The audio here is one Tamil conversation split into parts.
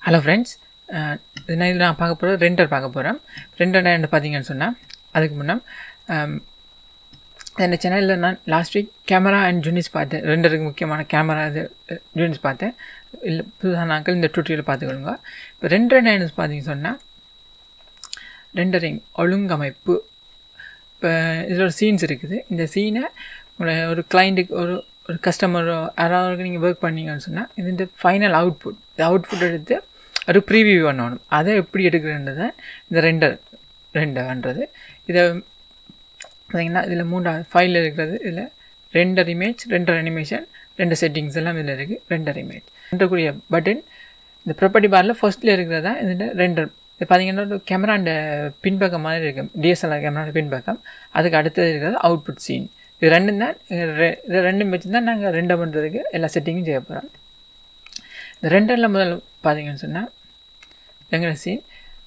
ஹலோ ஃப்ரெண்ட்ஸ் நான் இதில் நான் பார்க்க போகிறது ரெண்டர் பார்க்க போகிறேன் ரெண்டர் என்ன பார்த்தீங்கன்னு சொன்னால் அதுக்கு முன்னே இந்த சேனலில் நான் லாஸ்ட் வீக் கேமரா அண்ட் ஜூனிஸ் பார்த்தேன் ரெண்டருக்கு முக்கியமான கேமரா இது ஜூனிஸ் பார்த்தேன் இல்லை புதுசாக நாட்கள் இந்த ட்யூட்டோரியல் பார்த்துக்கொள்ளுங்க இப்போ ரெண்டர் என்ன பார்த்தீங்கன்னு சொன்னால் ரெண்டரிங் ஒழுங்கமைப்பு இப்போ இதில் ஒரு சீன்ஸ் இருக்குது இந்த சீனை உங்களை ஒரு கிளைண்ட்டுக்கு ஒரு ஒரு கஸ்டமர் யாராவது நீங்கள் ஒர்க் பண்ணீங்கன்னு சொன்னால் இது ஃபைனல் அவுட்புட் இந்த அவுட்புட் எடுத்து ஒரு ப்ரீவியூ பண்ணணும் அதை எப்படி எடுக்கிறன்றதை இந்த ரெண்டர் ரெண்டர்ன்றது இதை பார்த்தீங்கன்னா இதில் மூன்றாவது ஃபைலில் இருக்கிறது இதில் ரெண்டர் இமேஜ் ரெண்டர் அனிமேஷன் ரெண்டு செட்டிங்ஸ் எல்லாம் இதில் இருக்குது ரெண்டர் இமேஜ் ரெண்டக்கூடிய பட்டன் இந்த ப்ராப்பர்ட்டி பாரில் ஃபர்ஸ்ட்டில் இருக்கிறதா இதில் ரெண்டர் இது பார்த்தீங்கன்னா ஒரு கேமராண்ட பின்பக்கம் மாதிரி இருக்கும் டிஎஸ்எல்ஆர் கேமராண்ட பின்பக்கம் அதுக்கு அடுத்தது இருக்கிறது அவுட்புட் சீன் இது ரெண்டும் தான் இது ரெண்டும் வச்சு தான் நாங்கள் ரெண்டை பண்ணுறதுக்கு எல்லா செட்டிங்கும் செய்ய போகிறோம் இந்த ரெண்டரில் முதல் பார்த்தீங்கன்னு சொன்னால் எங்களை சீன்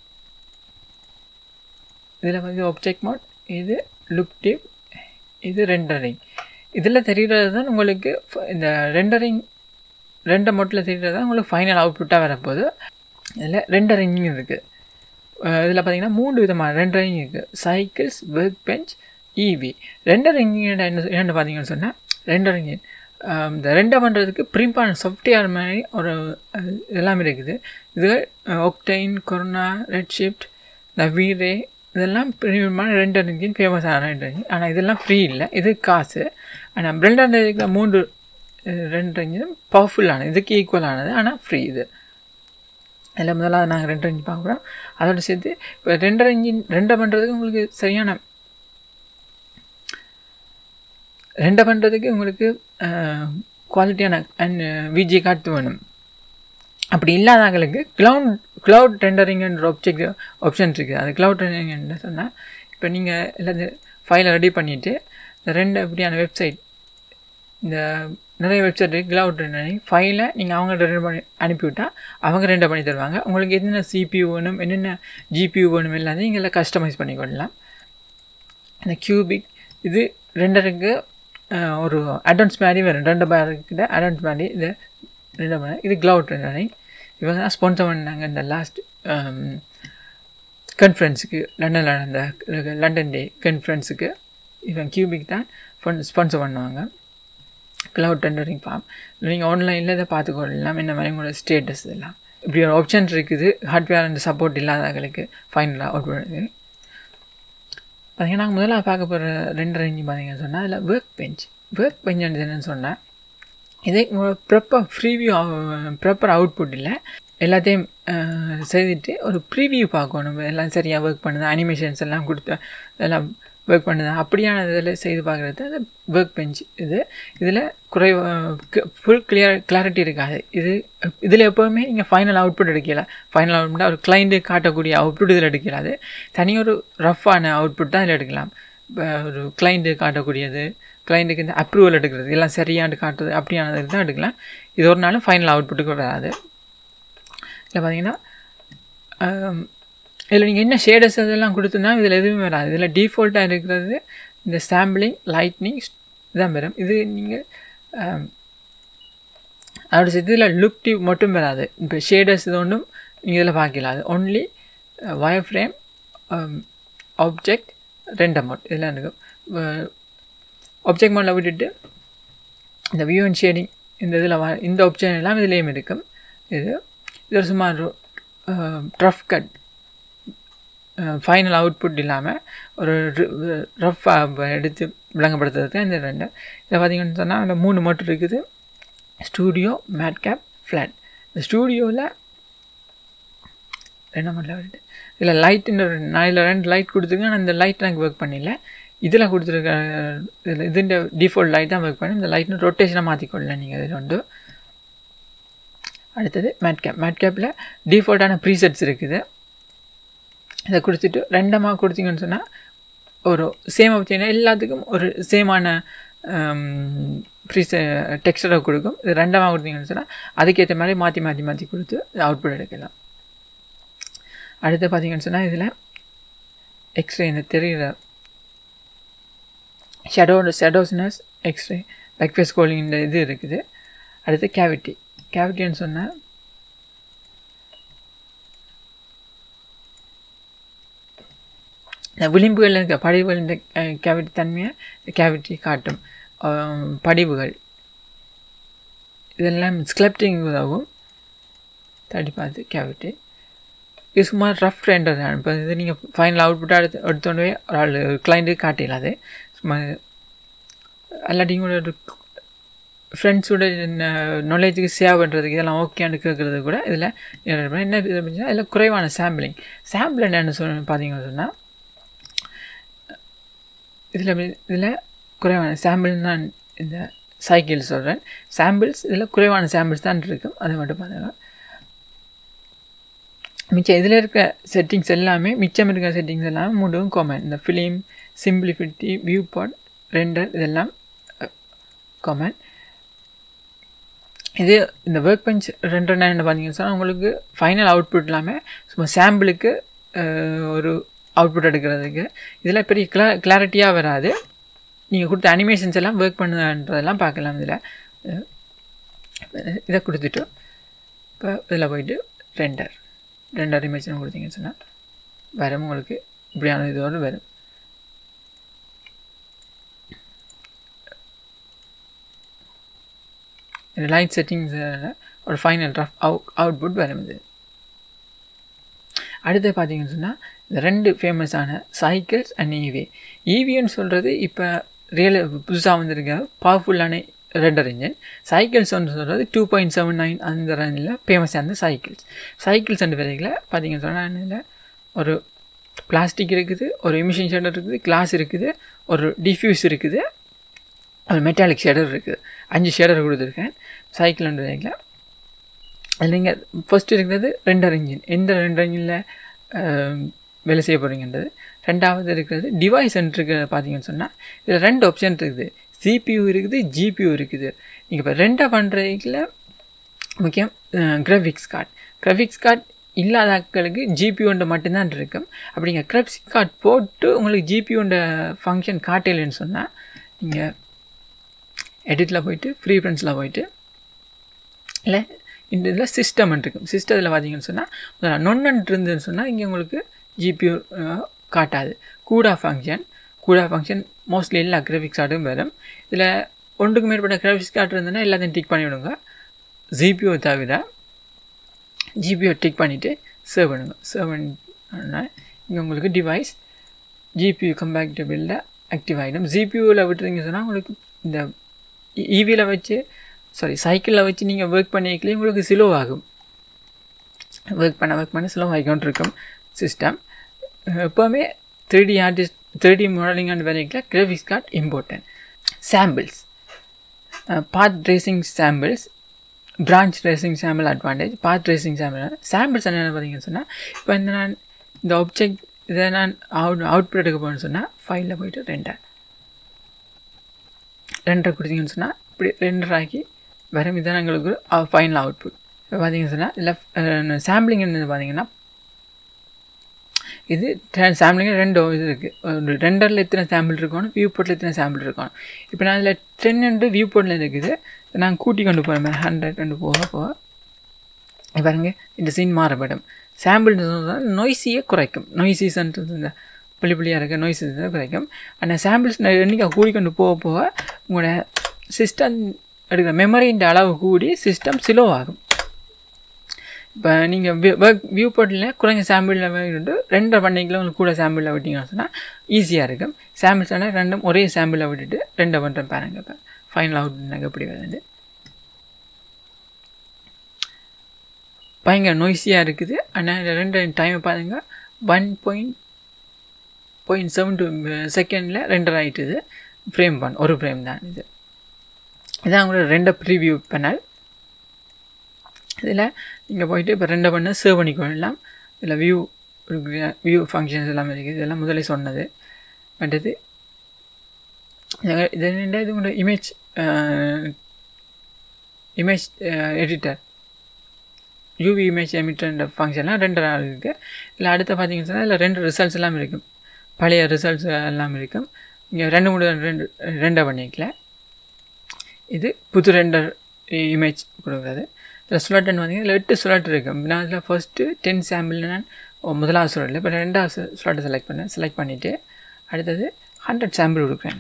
இதில் வந்து ஆப்ஜெக்ட் மோட் இது லுக் டிப் இது ரெண்டரிங் இதில் தெரிகிறது தான் உங்களுக்கு இந்த ரெண்டரிங் ரெண்டை மோட்டில் தெரிகிறது தான் உங்களுக்கு ஃபைனல் அவுட்புட்டாக வரப்போகுது இதில் ரெண்டரிங் இருக்குது இதில் பார்த்தீங்கன்னா மூணு விதமான ரெண்டரிங் இருக்குது cycles workbench Eevee rendering என்ன என்னென்னு பார்த்தீங்கன்னு சொன்னால் ரெண்டரிங் இந்த ரெண்டை பண்ணுறதுக்கு ப்ரிம்பான சாஃப்ட்வேர் மாதிரி ஒரு எல்லாமே இருக்குது இது ஒக்டைன் கொரோனா ரெட் ஷிஃப்ட் இந்த வீரே இதெல்லாம் ப்ரீமியமான ரெண்டரிங்கின் ஃபேமஸான ரெண்டரிங் ஆனால் இதெல்லாம் ஃப்ரீ இல்லை இது காசு ஆனால் பிரெண்டர் இருக்கிற மூன்று ரெண்டரிங்கும் பவர்ஃபுல்லானது இதுக்கு ஈக்குவலானது ஆனால் ஃப்ரீ இது அதில் முதலாவது நாங்கள் ரெண்டர் இன்ஜின் பார்க்க போகிறோம் அதோட சேர்த்து இப்போ ரெண்டர் இன்ஜின் ரெண்டை பண்ணுறதுக்கு உங்களுக்கு சரியான ரெண்டை பண்ணுறதுக்கு உங்களுக்கு குவாலிட்டியான அண்ட் விஜி காட்டு வேணும் அப்படி இல்லாதவங்களுக்கு க்ளவுட் க்ளவுட் ரெண்டரிங்கன்ற ஆப்ஜெக்ட் ஆப்ஷன் இருக்குது அது க்ளவுட் ரெண்டரிங்னு சொன்னால் இப்போ நீங்கள் எல்லாத்தையும் ஃபைலை ரெடி பண்ணிவிட்டு இந்த ரெண்டு இப்படியான வெப்சைட் இந்த நிறைய வெப்சைட் க்ளவுட் ரெண்டரிங் ஃபைலை நீங்கள் அவங்க ரெண்டு பண்ணி அனுப்பிவிட்டால் அவங்க ரெண்டை பண்ணி தருவாங்க உங்களுக்கு என்னென்ன சிபியூ வேணும் என்னென்ன ஜிபியூ வேணும் எல்லாத்தையும் இங்கே கஸ்டமைஸ் பண்ணிக்கொள்ளலாம் இந்த கியூபிக் இது ரெண்டருக்கு ஒரு அட்வான்ஸ் மாதிரி வரும் ரெண்டு பேருக்கிட்ட அட்வான்ஸ் மாதிரி இது ரெண்டு மணி இது க்ளவுட் ரெண்டரிங் இவங்க தான் ஸ்பான்சர் பண்ணாங்க இந்த லாஸ்ட் கான்ஃபரன்ஸுக்கு லண்டனில் நடந்த லண்டன் டே கான்ஃபரன்ஸுக்கு இவன் கியூபிக் தான் ஃபண்ட் ஸ்பான்சர் பண்ணுவாங்க க்ளவுட் ரெண்டரிங் ஃபார்ம் நீங்கள் ஆன்லைனில் இதை பார்த்துக்கொள்ளலாம் இந்த மாதிரி உங்களோட ஸ்டேட்டஸ் இதெல்லாம் இப்படி ஒரு ஆப்ஷன் இருக்குது ஹார்ட்வேர் அண்ட் சப்போர்ட் இல்லாதவங்களுக்கு ஃபைனலாக அவுட் பண்ணுறது பார்த்தீங்கன்னா முதல்ல பார்க்க போகிற ரெண்டு ரேஞ்சு பார்த்தீங்கன்னு சொன்னால் அதில் ஒர்க் பெஞ்ச் ஒர்க் பெஞ்ச் என்னன்னு சொன்னால் இதே உங்களோட ப்ராப்பர் ப்ரீவியூ ப்ராப்பர் அவுட்புட் இல்லை எல்லாத்தையும் செய்துட்டு ஒரு ப்ரீவியூ பார்க்கணும் எல்லாம் சரியாக ஒர்க் பண்ணுது அனிமேஷன்ஸ் எல்லாம் கொடுத்து எல்லாம் ஒர்க் பண்ணுது அப்படியான இதில் செய்து பார்க்குறது அது ஒர்க் பெஞ்ச் இது இதில் குறை ஃபுல் கிளியர் கிளாரிட்டி இருக்காது இது இதில் எப்போவுமே நீங்கள் ஃபைனல் அவுட்புட் எடுக்கல ஃபைனல் அவுட்புட்டாக ஒரு கிளைண்ட்டு காட்டக்கூடிய அவுட்புட் இதில் எடுக்கலாது தனி ஒரு ரஃப்பான அவுட்புட் தான் இதில் எடுக்கலாம் ஒரு கிளைண்ட்டு காட்டக்கூடியது கிளைண்ட்டுக்கு இந்த அப்ரூவல் எடுக்கிறது எல்லாம் சரியாண்டு காட்டுறது அப்படியானது தான் எடுக்கலாம் இது ஒரு நாளும் ஃபைனல் அவுட்புட்டுக்கு வராது இதில் பார்த்தீங்கன்னா இதில் நீங்கள் என்ன ஷேடஸ் இதெல்லாம் கொடுத்துருந்தா இதில் எதுவுமே வராது இதில் டிஃபால்ட்டாக இருக்கிறது இந்த சாம்பிளிங் லைட்னிங் இதான் வரும் இது நீங்கள் அதோட சேர்த்து இதில் லுக் டியூப் மட்டும் வராது இப்போ ஷேடஸ் இது ஒன்றும் நீங்கள் இதில் பார்க்கல அது ஒன்லி வயர் ஃப்ரேம் ஆப்ஜெக்ட் ரெண்டு அமௌண்ட் இதெல்லாம் இருக்கும் ஆப்ஜெக்ட் மோடில் விட்டுட்டு இந்த வியூ அண்ட் ஷேடிங் இந்த இதில் இந்த ஆப்ஷன் எல்லாம் இதுலேயும் இருக்கும் இது இது ஒரு சுமார் ட்ரஃப் கட் ஃபைனல் அவுட்புட் இல்லாமல் ஒரு ரஃப்பாக எடுத்து விளங்கப்படுத்துறதுக்கு இந்த ரெண்டு இதை பார்த்திங்கன்னு சொன்னால் அந்த மூணு மட்டும் இருக்குது ஸ்டூடியோ மேட் கேப் ஃப்ளாட் இந்த ஸ்டூடியோவில் ரெண்டு மட்டும் வருது இதில் லைட்டுன்னு நான் இதில் ரெண்டு லைட் கொடுத்துருக்கேன் ஆனால் இந்த லைட் எனக்கு ஒர்க் பண்ணல இதில் கொடுத்துருக்க இதில் இதுன்ற டிஃபால்ட் லைட் தான் ஒர்க் பண்ணி இந்த லைட்னு ரொட்டேஷனாக மாற்றிக்கொள்ளல நீங்கள் இதில் வந்து அடுத்தது மேட் கேப் மேட் கேப்பில் டிஃபால்ட்டான ப்ரீசெட்ஸ் இருக்குது இதை கொடுத்துட்டு ரெண்டமாக கொடுத்தீங்கன்னு சொன்னால் ஒரு சேம் ஆப்ஷன் எல்லாத்துக்கும் ஒரு சேமான ப்ரீச டெக்ஸ்டரை கொடுக்கும் இது ரெண்டமாக கொடுத்தீங்கன்னு சொன்னால் அதுக்கேற்ற மாதிரி மாற்றி மாற்றி மாற்றி கொடுத்து அவுட்புட் எடுக்கலாம் அடுத்து பார்த்தீங்கன்னு சொன்னால் இதில் எக்ஸ்ரே இந்த தெரிகிற ஷெடோ ஷெடோஸ்னஸ் எக்ஸ்ரே பேக்ஃபேஸ் கோலிங் இந்த இது இருக்குது அடுத்து கேவிட்டி கேவிட்டின்னு சொன்னால் இந்த விளிம்புகளில் இருக்க படிவுகளின் கேவிட்டி தன்மையை கேவிட்டி காட்டும் அஹ், படிவுகள் இதெல்லாம் ஸ்கிளப்டிங் உதவும் தடி பார்த்து கேவிட்டி இது சும்மா ரஃப் ரெண்டர் தான் இப்போ இது நீங்கள் ஃபைனல் அவுட்புட்டாக எடுத்து எடுத்தோடனே ஒரு ஆள் கிளைண்ட்டு காட்டிடலாம் அது சும்மா அல்லாட்டி உங்களோட ஃப்ரெண்ட்ஸோட நாலேஜுக்கு சேவ் பண்ணுறதுக்கு இதெல்லாம் ஓகேன்னு கேட்குறது கூட இதில் என்ன இது அப்படின்னா இதில் குறைவான சாம்பிளிங் சாம்பிள் என்னென்னு சொன்ன பார்த்தீங்கன்னு சொன்னால் இதில் இதில் குறைவான சாம்பிள் தான் இந்த சைக்கிள் சொல்கிறேன் சாம்பிள்ஸ் இதில் குறைவான சாம்பிள்ஸ் தான் இருக்கும் அதை மட்டும் பார்த்துங்க மிச்சம் இதில் இருக்க செட்டிங்ஸ் எல்லாமே மிச்சம் இருக்க செட்டிங்ஸ் எல்லாமே மூடும் காமன் இந்த ஃபிலிம் சிம்பிளிஃபிட்டி வியூ பாட் ரெண்டர் இதெல்லாம் காமன் இது இந்த ஒர்க் பெஞ்ச் ரெண்டு என்ன பார்த்தீங்கன்னு சொன்னால் உங்களுக்கு ஃபைனல் அவுட்புட் இல்லாமல் சும்மா சாம்பிளுக்கு ஒரு அவுட்புட் எடுக்கிறதுக்கு இதில் பெரிய கிளா கிளாரிட்டியாக வராது நீங்கள் கொடுத்த அனிமேஷன்ஸ் எல்லாம் ஒர்க் பண்ணுன்றதெல்லாம் பார்க்கலாம் இதில் இதை கொடுத்துட்டு இப்போ இதில் போயிட்டு ரெண்டர் ரெண்டர் இமேஜ் கொடுத்தீங்கன்னு சொன்னால் வரும் உங்களுக்கு இப்படியான இதோடு வரும் இந்த லைட் செட்டிங்ஸ் ஒரு ஃபைனல் ரஃப் அவுட் அவுட்புட் வரும் இது அடுத்து பார்த்தீங்கன்னு சொன்னால் இந்த ரெண்டு ஃபேமஸான சைக்கிள்ஸ் அண்ட் ஈவி ஈவின்னு சொல்கிறது இப்போ ரியல் புதுசாக வந்திருக்க பவர்ஃபுல்லான ரெண்டர் இன்ஜின் சைக்கிள்ஸ் ஒன்று சொல்கிறது டூ பாயிண்ட் செவன் நைன் அந்த ரேஞ்சில் ஃபேமஸான சைக்கிள்ஸ் சைக்கிள்ஸ் ரெண்டு பேரில் பார்த்தீங்கன்னு சொன்னால் ஒரு பிளாஸ்டிக் இருக்குது ஒரு எமிஷன் ஷேடர் இருக்குது கிளாஸ் இருக்குது ஒரு டிஃப்யூஸ் இருக்குது ஒரு மெட்டாலிக் ஷேடர் இருக்குது அஞ்சு ஷேடர் கொடுத்துருக்கேன் சைக்கிள் ரெண்டு ரேங்கில் அதில் நீங்கள் ஃபஸ்ட்டு இருக்கிறது ரெண்டர் இன்ஜின் எந்த ரெண்டர் இன்ஜினில் வேலை செய்ய போகிறீங்கன்றது ரெண்டாவது இருக்கிறது டிவைஸ் இருக்கிறது பார்த்தீங்கன்னு சொன்னால் இதில் ரெண்டு ஆப்ஷன் இருக்குது சிபியூ இருக்குது ஜிபியூ இருக்குது நீங்கள் இப்போ ரெண்டாக பண்ணுறதுக்குல முக்கியம் கிராஃபிக்ஸ் கார்டு கிராஃபிக்ஸ் கார்டு இல்லாத ஆட்களுக்கு ஜிபியூண்ட மட்டும்தான் இருக்கும் அப்படிங்க கிராஃபிக்ஸ் கார்டு போட்டு உங்களுக்கு ஜிபியூண்ட ஃபங்க்ஷன் காட்டலைன்னு சொன்னால் நீங்கள் எடிட்டில் போயிட்டு ஃப்ரீ ஃப்ரெண்ட்ஸில் போயிட்டு இல்லை இந்த இதில் சிஸ்டம் இருக்கும் சிஸ்டத்தில் பார்த்தீங்கன்னு சொன்னால் நொன்னன் இருந்ததுன்னு சொன்னால் இங்கே உங்களுக்கு ஜிபியூ காட்டாது கூடா ஃபங்க்ஷன் கூடா ஃபங்க்ஷன் மோஸ்ட்லி எல்லா கிராஃபிக்ஸ் கார்டும் வரும் இதில் ஒன்றுக்கு மேற்பட்ட கிராஃபிக்ஸ் கார்டு இருந்ததுன்னா எல்லாத்தையும் டிக் பண்ணி விடுங்க ஜிபிஓ தவிர ஜிபிஓ டிக் பண்ணிவிட்டு சேவ் பண்ணுங்க சேவ் பண்ணா இங்கே உங்களுக்கு டிவைஸ் ஜிபியூ கம்பேக்டபிளில் ஆக்டிவ் ஆகிடும் ஜிபியூவில் விட்டுறீங்க சொன்னால் உங்களுக்கு இந்த ஈவியில் வச்சு சாரி சைக்கிளில் வச்சு நீங்கள் ஒர்க் பண்ணிக்கலே உங்களுக்கு ஸ்லோ ஆகும் ஒர்க் பண்ண ஒர்க் பண்ண ஸ்லோ ஆகிக்கொண்டு இருக்கும் சிஸ்டம் எப்போவுமே three D artist three D modeling and வரைக்கும் graphics card important samples path tracing samples branch tracing sample advantage path tracing sample samples என்ன பார்த்தீங்கன்னு சொன்னால் இப்போ இந்த நான் இந்த ஆப்ஜெக்ட் இதை நான் அவுட் அவுட்புட் எடுக்க போகணுன்னு சொன்னால் ஃபைலில் போயிட்டு ரெண்டரை ரெண்டரை கொடுத்தீங்கன்னு சொன்னால் இப்படி ரெண்டரை ஆக்கி வரும் இதான் எங்களுக்கு ஃபைனல் அவுட்புட் இப்போ பார்த்தீங்கன்னு சொன்னால் இதில் சாம்பிளிங் என்னது பார்த்தீங்கன்னா இது சாம்பிளிங் ரெண்டு இது இருக்குது ரெண்டரில் எத்தனை சாம்பிள் இருக்கணும் வியூ போர்ட்டில் எத்தனை சாம்பிள் இருக்கணும் இப்போ நான் இதில் டென் ரெண்டு வியூ போர்ட்டில் இருக்குது நான் கூட்டி கொண்டு போகிறேன் ஹண்ட்ரட் ரெண்டு போக போக பாருங்க இந்த சீன் மாறப்படும் சாம்பிள் நொய்ஸியை குறைக்கும் நொய்ஸிஸ்ன்றது இந்த புள்ளி புள்ளியாக இருக்க நொய்ஸஸ் குறைக்கும் ஆனால் சாம்பிள்ஸ் எண்ணிக்கை கூடிக்கொண்டு போக போக உங்களோட சிஸ்டம் எடுக்கிற மெமரின்ற அளவு கூடி சிஸ்டம் ஸ்லோ ஆகும் இப்போ நீங்கள் ஒர்க் வியூ போர்ட்டில் குறைஞ்ச சாம்பிளில் விட்டு ரெண்டரை பண்ணிக்கலாம் உங்களுக்கு கூட சாம்பிளில் விட்டிங்கன்னு சொன்னால் ஈஸியாக இருக்கும் சாம்பிள்ஸ் ஆனால் ரெண்டும் ஒரே சாம்பிளில் விட்டுட்டு ரெண்டை பண்ணுறேன் பாருங்கள் இப்போ ஃபைனல் அவுட் எனக்கு எப்படி வருது பயங்கர நொய்ஸியாக இருக்குது ஆனால் ரெண்டு டைமை பாருங்க one point point seven two செகண்டில் ரெண்டரை ஆகிட்டுது ஃப்ரேம் ஒன் ஒரு ஃப்ரேம் தான் இது இதான் உங்களோட ரெண்டை ப்ரீவியூ பண்ணால் இதில் நீங்கள் போயிட்டு இப்போ ரெண்டை பண்ண சேவ் பண்ணிக்கொள்ளலாம் இதில் வியூ வியூ ஃபங்க்ஷன்ஸ் எல்லாமே இருக்குது இதெல்லாம் முதலே சொன்னது மற்றது இது என்னென்னா இது உங்களோட image image editor UV image emitter ஃபங்க்ஷன்லாம் ரெண்டு இருக்குது இதில் அடுத்து பார்த்தீங்கன்னு சொன்னால் இதில் ரெண்டு ரிசல்ட்ஸ் எல்லாம் இருக்கும் பழைய ரிசல்ட்ஸ் எல்லாம் இருக்கும் இங்கே ரெண்டு மூணு ரெண்டு ரெண்டை பண்ணிக்கல இது புது ரெண்டர் இமேஜ் கொடுக்குறது இதில் சுலட்டன் பார்த்தீங்கன்னா இதில் எட்டு சுலட் இருக்குது நான் இதில் ஃபஸ்ட்டு டென் சாம்பிள் நான் முதலாவது ஸ்லாட்டில் இப்போ ரெண்டாவது ஸ்லாட்டை செலக்ட் பண்ணேன் செலக்ட் பண்ணிவிட்டு அடுத்தது ஹண்ட்ரட் சாம்பிள் கொடுக்குறேன்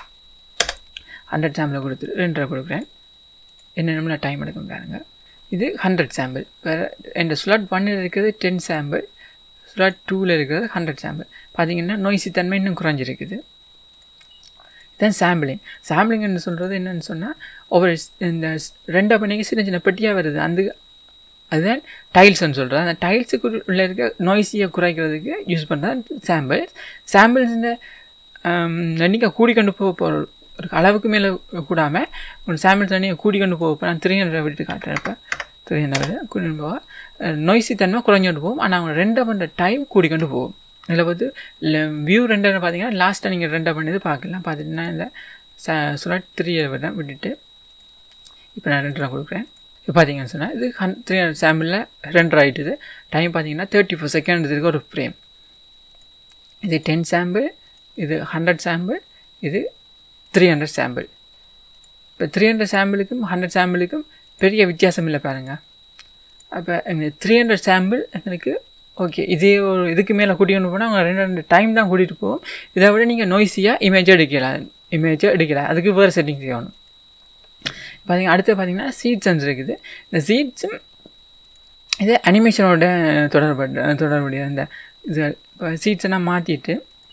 ஹண்ட்ரட் சாம்பிளை கொடுத்துட்டு ரெண்டரை கொடுக்குறேன் என்னென்ன டைம் எடுக்கும் பாருங்க இது ஹண்ட்ரட் சாம்பிள் வேறு என் ஸ்லாட் ஒன்னில் இருக்கிறது டென் சாம்பிள் ஸ்லாட் டூவில் இருக்கிறது ஹண்ட்ரட் சாம்பிள் பார்த்தீங்கன்னா நோய்சி தன்மை இன்னும் குறைஞ்சிருக்குது இதுதான் சாம்பிளிங் சாம்பிளிங்னு சொல்கிறது என்னென்னு சொன்னால் ஒவ்வொரு இந்த ரெண்டா பண்ணிக்கு சின்ன சின்ன பெட்டியாக வருது அந்த அதுதான் டைல்ஸ்னு சொல்கிறது அந்த டைல்ஸுக்கு உள்ள இருக்க நோய்ஸியை குறைக்கிறதுக்கு யூஸ் பண்ணுறது சாம்பிள்ஸ் சாம்பிள்ஸில் எண்ணிக்கை கூடி கொண்டு போக போகிற ஒரு அளவுக்கு மேலே கூடாமல் ஒரு சாம்பிள் தண்ணியை கூடி கொண்டு போக நான் த்ரீ ஹண்ட்ரட் விட்டு காட்டுறேன் இப்போ த்ரீ ஹண்ட்ரட் கூட்டி போக நொய்சி தன்மை குறைஞ்சோண்டு போகும் ஆனால் அவங்க ரெண்டை பண்ணுற டைம் கூடிக்கொண்டு போகும் இதில் வந்து வியூ ரெண்டரை பார்த்தீங்கன்னா லாஸ்ட்டாக நீங்கள் ரெண்டை பண்ணது பார்க்கலாம் பார்த்துட்டுனா இல்லை சுலாட் த்ரீயை விட விட்டுட்டு இப்போ நான் ரெண்டு ரூபா கொடுக்குறேன் இப்போ பார்த்தீங்கன்னு சொன்னால் இது ஹன் த்ரீ ஹண்ட்ரட் சாம்பிளில் ரெண்டு ஆகிட்டுது டைம் பார்த்தீங்கன்னா தேர்ட்டி ஃபோர் செகண்ட் இருக்கு ஒரு ஃப்ரேம் இது டென் சாம்பிள் இது ஹண்ட்ரட் சாம்பிள் இது த்ரீ ஹண்ட்ரட் சாம்பிள் இப்போ த்ரீ ஹண்ட்ரட் சாம்பிளுக்கும் ஹண்ட்ரட் சாம்பிளுக்கும் பெரிய வித்தியாசம் இல்லை பாருங்கள் அப்போ எங்களுக்கு த்ரீ ஹண்ட்ரட் சாம்பிள் எங்களுக்கு ஓகே இதே ஒரு இதுக்கு மேலே கூட்டிகிட்டு போனால் அவங்க ரெண்டு ரெண்டு டைம் தான் கூட்டிகிட்டு போவோம் இதை விட நீங்கள் நோய்ஸியாக இமேஜை எடுக்கலாம் இமேஜை எடுக்கலாம் அதுக்கு வேறு செட்டிங் செய்யணும் பார்த்தீங்க அடுத்து பார்த்தீங்கன்னா சீட்ஸ் இருக்குது இந்த சீட்ஸும் இது அனிமேஷனோட தொடர்பட்ட தொடர்புடைய இந்த இது இப்போ சீட்ஸெல்லாம் மாற்றிட்டு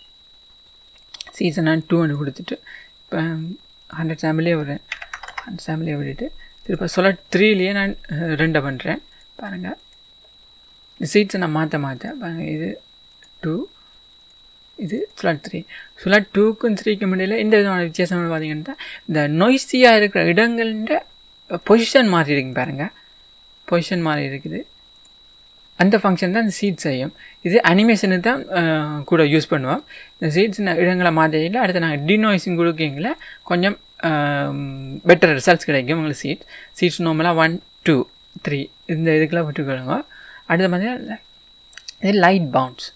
சீட்ஸை நான் டூ ஹண்ட்ரட் கொடுத்துட்டு இப்போ ஹண்ட்ரட் சாம்பிளே விடுறேன் ஹண்ட்ரட் சாம்பிளே விட்டுட்டு திருப்ப சொல்ல த்ரீலேயே நான் ரெண்டை பண்ணுறேன் பாருங்கள் இந்த சீட்ஸை நான் மாற்ற மாற்றேன் பாருங்கள் இது டூ இது ஸ்லாட் த்ரீ ஸ்லாட் டூக்கும் த்ரீக்கும் இடையில் எந்த விதமான வித்தியாசம் பார்த்தீங்கன்னா இந்த நொய்ஸியாக இருக்கிற இடங்கள்ன்ற பொசிஷன் மாறி இருக்குங்க பாருங்கள் பொசிஷன் மாறி இருக்குது அந்த ஃபங்க்ஷன் தான் இந்த சீட் செய்யும் இது அனிமேஷனுக்கு தான் கூட யூஸ் பண்ணுவோம் இந்த சீட்ஸ் இடங்களை மாற்றியில் அடுத்து நாங்கள் டினாய்ஸிங் கொடுக்கீங்கள கொஞ்சம் பெட்டர் ரிசல்ட்ஸ் கிடைக்கும் உங்களுக்கு சீட் சீட்ஸ் நார்மலாக ஒன் டூ த்ரீ இந்த இதுக்கெல்லாம் விட்டுக்கொள்ளுங்க அடுத்து பார்த்தீங்கன்னா இது light bounce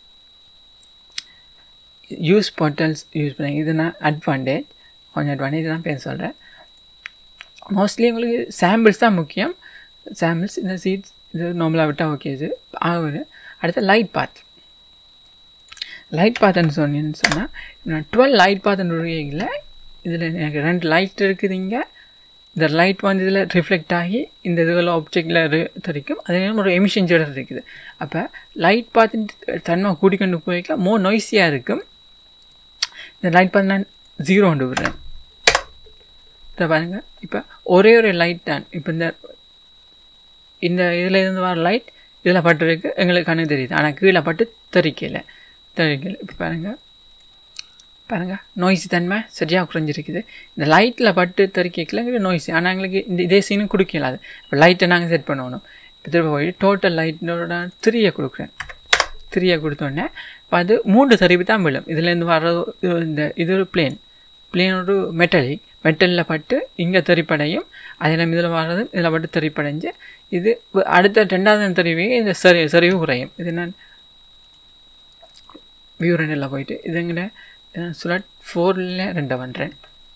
use portals use பண்ணி இது நான் அட்வான்டேஜ் கொஞ்சம் அட்வான்டேஜ் தான் பேச சொல்கிறேன் மோஸ்ட்லி உங்களுக்கு சாம்பிள்ஸ் தான் முக்கியம் சாம்பிள்ஸ் இந்த சீட்ஸ் இது நார்மலாக விட்டால் ஓகே இது ஆகுது அடுத்து லைட் பாத் லைட் பாத்துன்னு சொன்னேன்னு சொன்னால் நான் டுவெல் லைட் பாத்துன்னு இதில் எனக்கு ரெண்டு லைட் இருக்குது இங்கே இந்த லைட் வந்து இதில் ரிஃப்ளெக்ட் ஆகி இந்த இதில் ஆப்ஜெக்டில் தெரிக்கும் அதே நேரம் ஒரு எமிஷன் ஜெடர் இருக்குது அப்போ லைட் பார்த்து தன்மை கூட்டிக்கொண்டு போய்க்கலாம் மோர் நொய்ஸியாக இருக்கும் இந்த லைட் பார்த்து நான் ஜீரோ கொண்டு விடுறேன் இதை பாருங்கள் இப்போ ஒரே ஒரு லைட் தான் இப்போ இந்த இந்த இதில் இருந்து வர லைட் இதில் பட்டுருக்கு எங்களுக்கு கண்ணு தெரியுது ஆனால் கீழே பட்டு தெரிக்கல தெரிக்கல இப்போ பாருங்கள் பாருங்கள் நோய்ஸ் தன்மை சரியாக குறைஞ்சிருக்குது இந்த லைட்டில் பட்டு தெரிக்கல நோய்ஸ் ஆனால் எங்களுக்கு இந்த இதே சீனு கொடுக்கல அது இப்போ லைட்டை நாங்கள் செட் பண்ணணும் இப்போ திரும்ப போய் டோட்டல் லைட்டோட த்ரீயை கொடுக்குறேன் த்ரீயை கொடுத்தோடனே இப்போ அது மூன்று தரிவு தான் விழும் இதுலேருந்து வர்றது இந்த இது ஒரு பிளேன் பிளேன் ஒரு மெட்டலிக் மெட்டலில் பட்டு இங்கே தெரிப்படையும் அதில் இதில் வர்றது இதில் பட்டு தெரிப்படைஞ்சு இது அடுத்த ரெண்டாவது தெரிவே இந்த சரி சரிவு குறையும் இது நான் வியூ ரெண்டில் போயிட்டு இதுங்கிற சுலட் ஃபோரில் ரெண்டை பண்ணுறேன்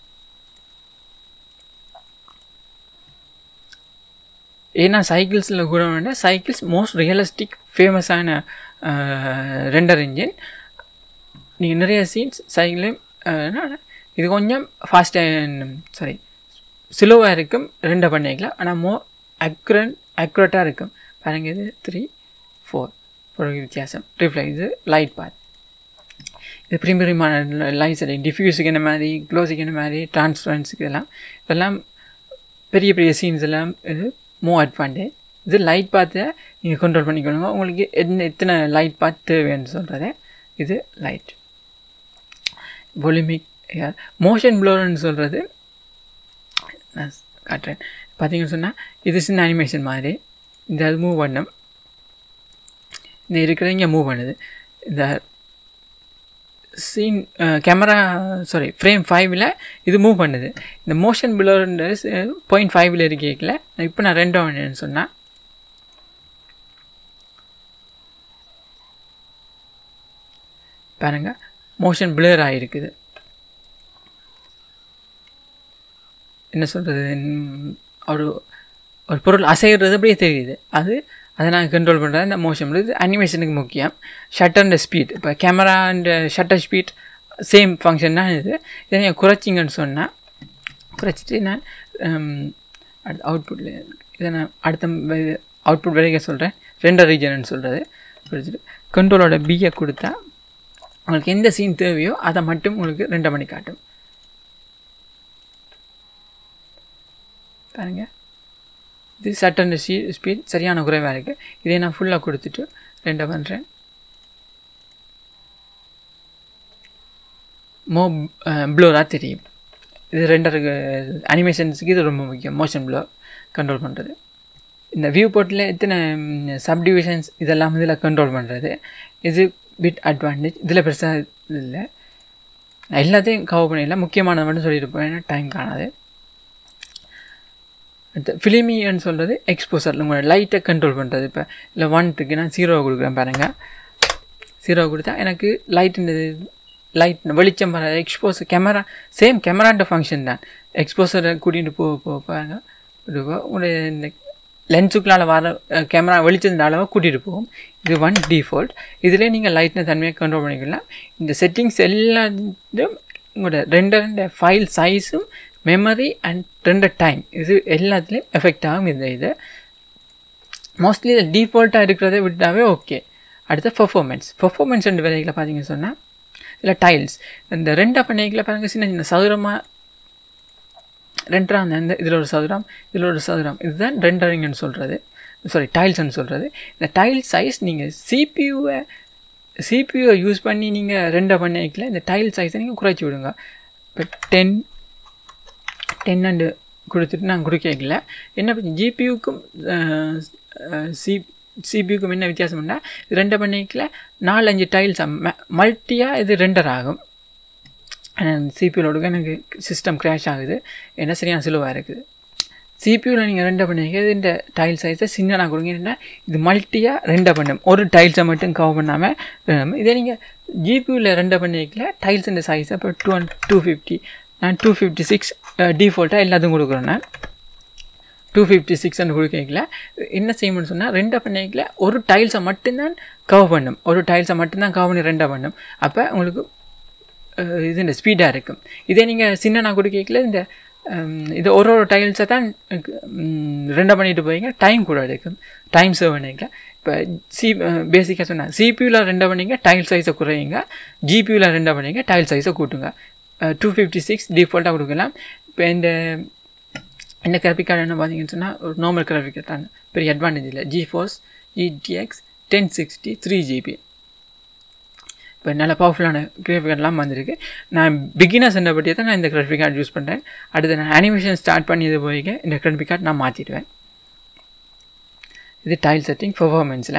ஏன்னா சைக்கிள்ஸில் கூட வேண்டாம் சைக்கிள்ஸ் மோஸ்ட் ரியலிஸ்டிக் ஃபேமஸான ரெண்டர் இன்ஜின் நீங்கள் நிறைய சீன்ஸ் சைக்கிளையும் இது கொஞ்சம் ஃபாஸ்ட்டாக சாரி ஸ்லோவாக இருக்கும் ரெண்டை பண்ணிக்கலாம் ஆனால் மோ அக்யூரன் அக்யூரேட்டாக இருக்கும் பாருங்க இது த்ரீ ஃபோர் ஒரு வித்தியாசம் ரிஃப்ளெக்ட் இது லைட் பாத் இது ப்ரீமியமான லைன்ஸ் டிஃப்யூஸுக்கு என்ன மாதிரி க்ளோஸுக்கு என்ன மாதிரி டிரான்ஸ்பரன்ஸுக்கு இதெல்லாம் இதெல்லாம் பெரிய பெரிய சீன்ஸ் எல்லாம் இது மோ அட்வான்டேஜ் இது லைட் பார்த்து நீங்கள் கண்ட்ரோல் பண்ணிக்கணுங்க உங்களுக்கு என்ன எத்தனை லைட் பார்த்து தேவைன்னு சொல்கிறத இது லைட் பொலிமிக் மோஷன் ப்ளோர்னு சொல்கிறது நான் காட்டுறேன் பார்த்தீங்கன்னு சொன்னால் இது சின்ன அனிமேஷன் மாதிரி இந்த அது மூவ் பண்ணும் இந்த இருக்கிறது இங்கே மூவ் பண்ணுது இந்த சீன் கேமரா சாரி ஃப்ரேம் ஃபைவ்ல இது மூவ் பண்ணுது இந்த மோஷன் பிலோர்ன்ற பாயிண்ட் ஃபைவ்ல இருக்கேக்கல இப்போ நான் ரெண்டாம் என்னன்னு சொன்னால் பாருங்க மோஷன் பிளர் ஆகிருக்குது என்ன சொல்கிறது ஒரு ஒரு பொருள் அசைகிறது அப்படியே தெரியுது அது அதை நான் கண்ட்ரோல் பண்ணுறது இந்த மோஷன் இது அனிமேஷனுக்கு முக்கியம் ஷட்டர் ஸ்பீட் இப்போ camera and shutter speed same function தான் இது இதை நீங்கள் குறைச்சிங்கன்னு சொன்னால் குறைச்சிட்டு நான் அடுத்த அவுட்புட்டில் இதை நான் அடுத்த அவுட்புட் வரைக்கும் சொல்கிறேன் ரெண்டர் ரீஜன் சொல்கிறது குறைச்சிட்டு கண்ட்ரோலோட பியை கொடுத்தா உங்களுக்கு எந்த சீன் தேவையோ அதை மட்டும் உங்களுக்கு ரெண்டரை மணி காட்டும் பாருங்கள் இது சட்டன் ஸ்பீ ஸ்பீட் சரியான குறைவாக இருக்குது இதை நான் ஃபுல்லாக கொடுத்துட்டு ரெண்டை பண்ணுறேன் மோ ப்ளோராக தெரியும் இது ரெண்டருக்கு அனிமேஷன்ஸுக்கு இது ரொம்ப முக்கியம் மோஷன் ப்ளோ கண்ட்ரோல் பண்ணுறது இந்த வியூ போர்ட்டில் எத்தனை சப்டிவிஷன்ஸ் இதெல்லாம் இதில் கண்ட்ரோல் பண்ணுறது இது பிட் அட்வான்டேஜ் இதில் பெருசாக இல்லை எல்லாத்தையும் கவர் பண்ணிடலாம் முக்கியமானது மட்டும் சொல்லிட்டு போய் டைம் காணாது அடுத்து ஃபிலிமின்னு சொல்கிறது எக்ஸ்போசர் உங்களோட லைட்டை கண்ட்ரோல் பண்ணுறது இப்போ இல்லை ஒன்ட்டுக்கு நான் ஜீரோ கொடுக்குறேன் பாருங்கள் ஜீரோ கொடுத்தா எனக்கு லைட் இந்த லைட் வெளிச்சம் வர எக்ஸ்போசர் கேமரா சேம் கேமரான்ற ஃபங்க்ஷன் தான் எக்ஸ்போசரை கூட்டிகிட்டு போ போ பாருங்க உங்களுடைய இந்த லென்ஸுக்குள்ளால் வர கேமரா வெளிச்சத்தின் அளவை கூட்டிகிட்டு போகும் இது ஒன் டிஃபால்ட் இதிலே நீங்கள் லைட்டின தன்மையை கண்ட்ரோல் பண்ணிக்கலாம் இந்த செட்டிங்ஸ் எல்லாத்தையும் உங்களோட ரெண்டு ரெண்டு ஃபைல் சைஸும் மெமரி அண்ட் ரெண்டு டைம் இது எல்லாத்துலேயும் எஃபெக்ட் ஆகும் இந்த இது மோஸ்ட்லி இது டிஃபால்ட்டாக இருக்கிறத விட்டாவே ஓகே அடுத்த பர்ஃபார்மன்ஸ் பர்ஃபார்மன்ஸ் ரெண்டு வேலைகளை பார்த்தீங்கன்னு சொன்னால் இதில் டைல்ஸ் இந்த ரெண்டா பண்ணைகளை பாருங்கள் சின்ன சின்ன சதுரமாக ரெண்டரா அந்த இதில் ஒரு சதுரம் இதில் ஒரு சதுரம் இதுதான் ரெண்டரிங்னு சொல்கிறது சாரி டைல்ஸ்னு சொல்கிறது இந்த டைல் சைஸ் நீங்கள் சிபியூவை சிபியூவை யூஸ் பண்ணி நீங்கள் ரெண்டை பண்ணிக்கல இந்த டைல் சைஸை நீங்கள் குறைச்சி விடுங்க இப்போ டென் டென் அண்டு கொடுத்துட்டு நான் கொடுக்கல என்ன ஜிபியூக்கும் சி சிபியூக்கும் என்ன வித்தியாசம்னா இது ரெண்டை பண்ணிக்கல நாலு அஞ்சு டைல்ஸ் மல்ட்டியாக இது ரெண்டர் ஆகும் சிபியூலோட எனக்கு சிஸ்டம் க்ராஷ் ஆகுது என்ன சரியான சிலுவாக இருக்குது சிபியூவில் நீங்கள் ரெண்டை பண்ணிக்கிறது இந்த டைல் சைஸை சின்னனாக கொடுங்கன்னா இது மல்ட்டியாக ரெண்டை பண்ணும் ஒரு டைல்ஸை மட்டும் கவர் பண்ணாமல் இதே நீங்கள் ஜிபியூவில் ரெண்டை பண்ணிக்கல டைல்ஸ் இந்த சைஸை இப்போ டூ டூ ஃபிஃப்டி நான் டூ ஃபிஃப்டி சிக்ஸ் டிஃபால்ட்டாக எல்லாத்தையும் கொடுக்குறேன் நான் டூ ஃபிஃப்டி சிக்ஸ்ன்னு கொடுக்கல என்ன செய்யணும்னு சொன்னால் ரெண்டை பண்ணிக்கல ஒரு டைல்ஸை மட்டும்தான் கவர் பண்ணும் ஒரு டைல்ஸை மட்டும்தான் கவர் பண்ணி ரெண்டை பண்ணும் அப்போ உங்களுக்கு இது இந்த ஸ்பீடாக இருக்கும் இதே நீங்கள் சின்ன நான் கொடுக்கல இந்த இது ஒரு ஒரு டைல்ஸை தான் ரெண்டை பண்ணிட்டு போவீங்க டைம் கூட எடுக்கும் டைம் சேவ் பண்ணிக்கல இப்போ சி பேசிக்காக சொன்னால் சிபியூவில் ரெண்டை பண்ணிங்க டைல் சைஸை குறையுங்க ஜிபியூவில் ரெண்டை பண்ணிங்க டைல் சைஸை கூட்டுங்க டூ ஃபிஃப்டி சிக்ஸ் டிஃபால்ட்டாக கொடுக்கலாம் இப்போ இந்த இந்த கிராஃபிக் கார்டு என்ன பார்த்தீங்கன்னு சொன்னால் ஒரு நார்மல் கிராஃபிக் கார்டு தான் பெரிய அட்வான்டேஜ் இல்லை GeForce GTX ten sixty three GB இப்போ நல்ல பவர்ஃபுல்லான கிராஃபிக் கார்டெலாம் வந்திருக்கு நான் பிகினர்ஸ் என்ன பற்றி தான் நான் இந்த கிராஃபிக் கார்டு யூஸ் பண்ணுறேன் அடுத்து நான் அனிமேஷன் ஸ்டார்ட் பண்ணி இது போய்க்க இந்த கிராஃபிக் கார்டு நான் மாற்றிடுவேன் இது டைல் செட்டிங் பர்ஃபார்மன்ஸில்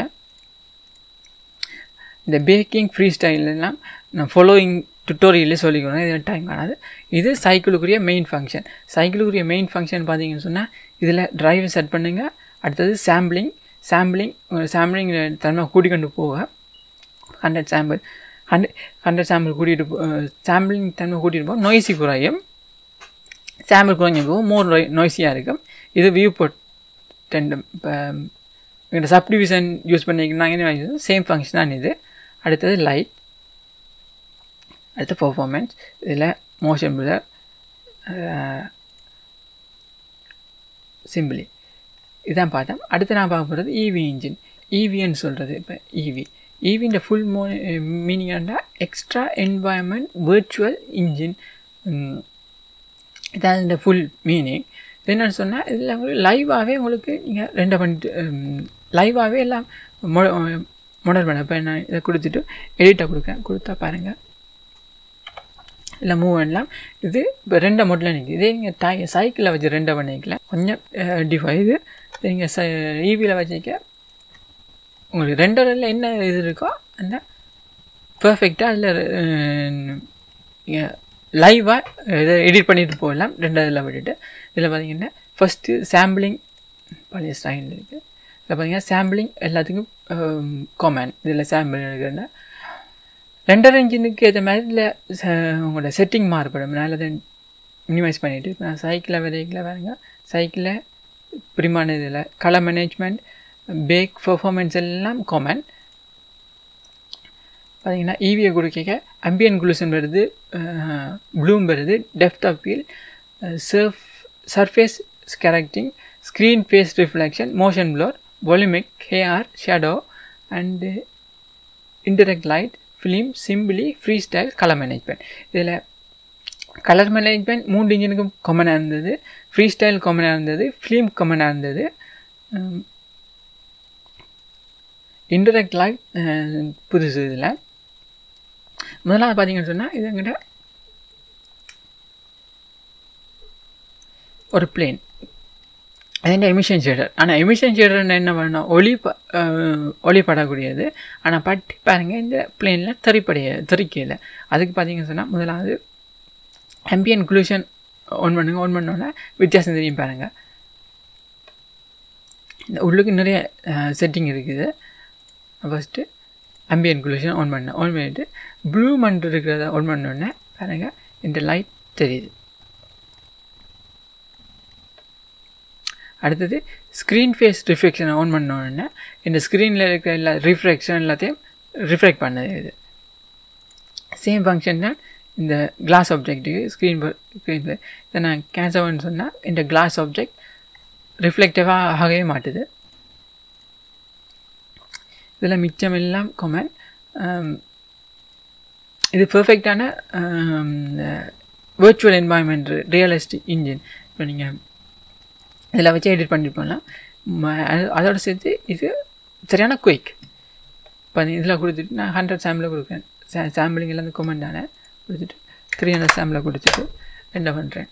இந்த பேக்கிங் ஃப்ரீ ஸ்டைல்லாம் நான் ஃபாலோயிங் டுட்டோரியலே சொல்லிக்கணும் இது டைம் காணாது இது சைக்கிளுக்குரிய மெயின் ஃபங்க்ஷன் சைக்கிளுக்குரிய மெயின் ஃபங்க்ஷன் பார்த்தீங்கன்னு சொன்னால் இதில் டிரைவை செட் பண்ணுங்கள் அடுத்தது சாம்பிளிங் சாம்பிளிங் சாம்பிளிங் தன்மை கூட்டிக்கொண்டு போக hundred sample hundred hundred sample கூட்டிகிட்டு போ சாம்பிளிங் தன்மை கூட்டிகிட்டு போக நொய்ஸி குறையும் சாம்பிள் குறைஞ்ச போகும் மோர் நொய்ஸியாக இருக்கும் இது வியூ போட் ரெண்டு இப்போ எங்கிட்ட சப்டிவிஷன் யூஸ் பண்ணிங்கன்னா சேம் ஃபங்க்ஷன் தான் இது அடுத்தது லைட் அடுத்த பர்ஃபார்மன்ஸ் இதில் மோஷன் பிளர் சிம்பிளி இதான் பார்த்தோம் அடுத்து நான் பார்க்க போகிறது இவி இன்ஜின் இவின்னு சொல்கிறது இப்போ இவி ஈவின்ற ஃபுல் மோ மீனிங் என்னன்னா எக்ஸ்ட்ரா என்வாயன்மெண்ட் வேர்ச்சுவல் இன்ஜின் இதான் இந்த ஃபுல் மீனிங் இது என்னென்னு சொன்னால் இதில் உங்களுக்கு லைவாகவே உங்களுக்கு நீங்கள் ரெண்டை பண்ணிட்டு லைவாகவே எல்லாம் மொ மொடர் பண்ண இப்போ நான் இதை கொடுத்துட்டு எடிட்டை கொடுக்குறேன் கொடுத்தா பாருங்கள் இல்லை மூவ் பண்ணலாம் இது இப்போ ரெண்டை மொட்டில் நிற்குது இதே நீங்கள் டை சைக்கிளில் வச்சு ரெண்டை பண்ணிக்கலாம் கொஞ்சம் டிஃபை இது நீங்கள் ச ஈவியில் வச்சுக்க உங்களுக்கு ரெண்டரில் என்ன இது இருக்கோ அந்த பர்ஃபெக்டாக அதில் லைவாக இதை எடிட் பண்ணிட்டு போகலாம் ரெண்டாவதில் விட்டுட்டு இதில் பார்த்தீங்கன்னா ஃபஸ்ட்டு சாம்பிளிங் பழைய ஸ்டைல் இருக்குது இதில் பார்த்தீங்கன்னா சாம்பிளிங் எல்லாத்துக்கும் காமன் இதில் சாம்பிள் எடுக்கிறேன்னா ரெண்டரை இன்ஜினுக்கு ஏற்ற மாதிரி இதில் உங்களோட செட்டிங் மாறுபடும் நான் அதை மினிமைஸ் பண்ணிவிட்டு இப்போ நான் சைக்கிளில் விதைக்கில் பாருங்க சைக்கிளில் பிரிமான இதில் கலர் மேனேஜ்மெண்ட் பேக் பெர்ஃபார்மன்ஸ் எல்லாம் காமன் பார்த்தீங்கன்னா ஈவியை கொடுக்க அம்பியன் குளுசன் வருது ப்ளூம் வருது depth of field surf surface correcting screen space reflection motion blur volumetric hair shadow and indirect light film simplify freestyle colour management இதில் கலர் மேனேஜ்மெண்ட் மூன்று இன்ஜினுக்கும் காமனாக இருந்தது ஃப்ரீ ஸ்டைல் காமனாக இருந்தது ஃபிலிம் காமனாக இருந்தது இன்டெரக்ட் லைட் புதுசு இதில் முதலாவது பார்த்தீங்கன்னு சொன்னால் இது எங்கிட்ட ஒரு பிளேன் அதுண்ட எமிஷன் ஷேடர் ஆனால் எமிஷன் ஷேடர் என்ன பண்ணணும் ஒளி ப ஒளிப்படக்கூடியது ஆனால் பட்டி பாருங்கள் இந்த பிளேனில் தெறிப்படைய தெறிக்கையில் அதுக்கு பார்த்தீங்கன்னு சொன்னால் முதலாவது அம்பியன் குளூஷன் ஆன் பண்ணுங்க ஆன் பண்ணோன்னே வித்தியாசம் தெரியும் பாருங்கள் இந்த உள்ளுக்கு நிறைய செட்டிங் இருக்குது ஃபஸ்ட்டு அம்பியன் குளூஷன் ஆன் பண்ணேன் ஆன் பண்ணிவிட்டு ப்ளூ மண்ட் இருக்கிறத ஆன் பண்ணோடனே பாருங்கள் இந்த லைட் தெரியுது அடுத்தது ஸ்க்ரீன் ஃபேஸ் ரிஃப்ளெக்ஷனை ஆன் பண்ணோடனே இந்த ஸ்க்ரீனில் இருக்கிற எல்லா ரிஃப்ளெக்ஷன் எல்லாத்தையும் ரிஃப்ளெக்ட் பண்ணது இது சேம் ஃபங்க்ஷன் தான் இந்த கிளாஸ் ஆப்ஜெக்ட்டுக்கு ஸ்க்ரீன் ஸ்க்ரீன் இதை நான் கேன்சல்னு சொன்னால் இந்த கிளாஸ் ஆப்ஜெக்ட் ரிஃப்ளெக்டிவாக ஆகவே மாட்டுது இதில் மிச்சம் எல்லாம் கொமன் இது பர்ஃபெக்டான வேர்ச்சுவல் என்வாயன்மெண்ட் ரியலிஸ்டிக் இன்ஜின் இப்போ நீங்கள் இதில் வச்சு எடிட் பண்ணிட்டு போகலாம் அதோட சேர்த்து இது சரியான குயிக் இப்போ இதில் கொடுத்துட்டு நான் ஹண்ட்ரட் சாம்பிள் கொடுக்குறேன் சா சாம்பிளிங் எல்லாம் இந்த கொமெண்ட் தானே கொடுத்துட்டு த்ரீ ஹண்ட்ரட் சாம்பிளை கொடுத்துட்டு என்ன பண்ணுறேன்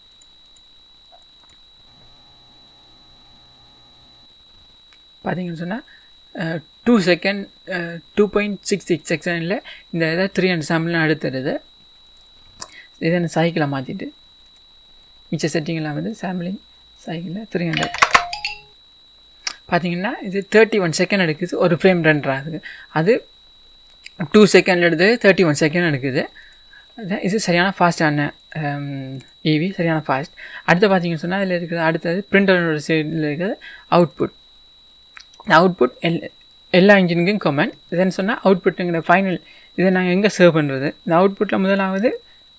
பார்த்தீங்கன்னு சொன்னால் two second two point six six செகண்டில் இந்த இதை த்ரீ ஹண்ட்ரட் சாம்பிள்னு அடுத்துடுது இதை நான் சைக்கிளை மாற்றிட்டு மிச்ச செட்டிங்கெல்லாம் வந்து சாம்பிளிங் சைக்கிளில் த்ரீ ஹண்ட்ரட் பார்த்தீங்கன்னா இது தேர்ட்டி ஒன் செகண்ட் எடுக்குது ஒரு ஃப்ரேம் ரெண்டர் ஆகுது அது டூ செகண்ட் எடுத்து தேர்ட்டி ஒன் செகண்ட் எடுக்குது இது சரியான ஃபாஸ்டான ஈவி சரியான ஃபாஸ்ட் அடுத்து பார்த்தீங்கன்னு சொன்னால் அதில் இருக்கிறது அடுத்தது பிரிண்டரோட சைடில் இருக்கிறது அவுட்புட் அவுட்புட் எல் எல்லா இன்ஜினுக்கும் காமன் இதுன்னு சொன்னால் அவுட்புட்டுங்கிற ஃபைனல் இதை நாங்கள் எங்கே சேவ் பண்ணுறது இந்த அவுட்புட்டில் முதலாவது